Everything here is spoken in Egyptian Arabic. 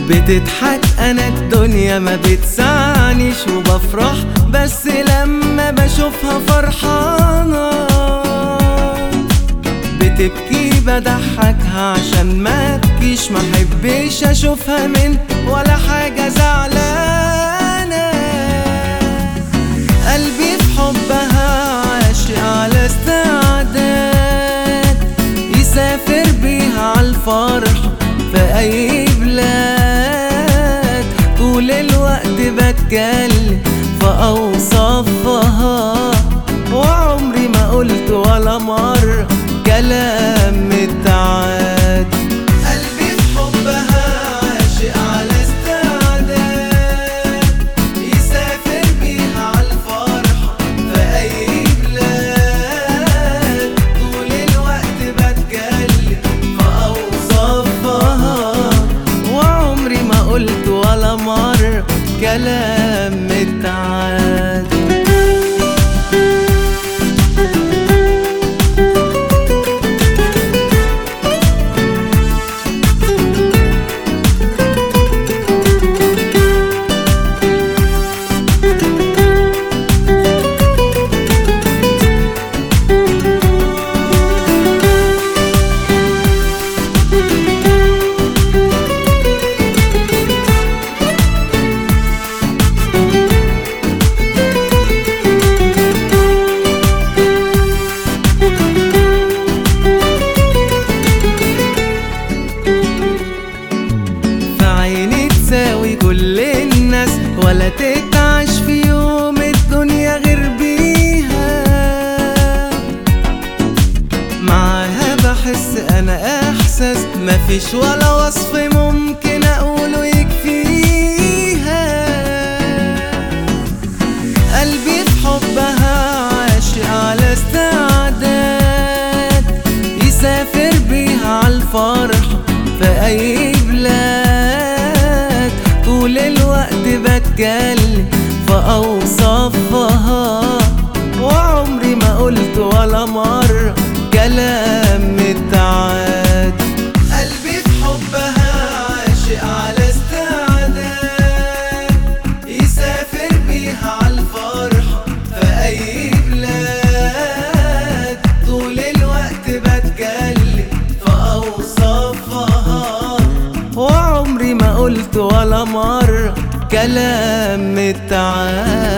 بتضحك انا الدنيا ما بتسعنيش وبفرح بس لما بشوفها فرحانة بتبكي بضحكها عشان ما ابكيش ما احبش اشوفها من ولا حاجة زعلانة قلبي في حبها عاشق على استعداد يسافر بيها عالفرحة في أي بلاد طول الوقت بتكلم في أوصافها وعمري ما قلت ولا مرة كلام متعاد قلبي في حبها عاشق على استعداد يسافر بيها عالفرحة في أي بلاد طول الوقت بتكلم في أوصافها وعمري ما قلت ولا مرة كلام متعاد في عيني تساوي كل الناس ولا تتعش في يوم الدنيا غير بيها معاها بحس انا احساس مفيش ولا وصف ممكن اقوله يكفيها قلبي في حبها عاشق على استعداد يسافر بيها عالفرحة في أي بلاد طول الوقت بتكلم في أوصافها وعمري ما قلت ولا مرة كلام متعاد قلبي في حبها عاشق على استعداد يسافر بيها عالفرحة في أي بلاد طول الوقت بتكلم في أوصافها وعمري ما قلت ولا مرة كلام متعاد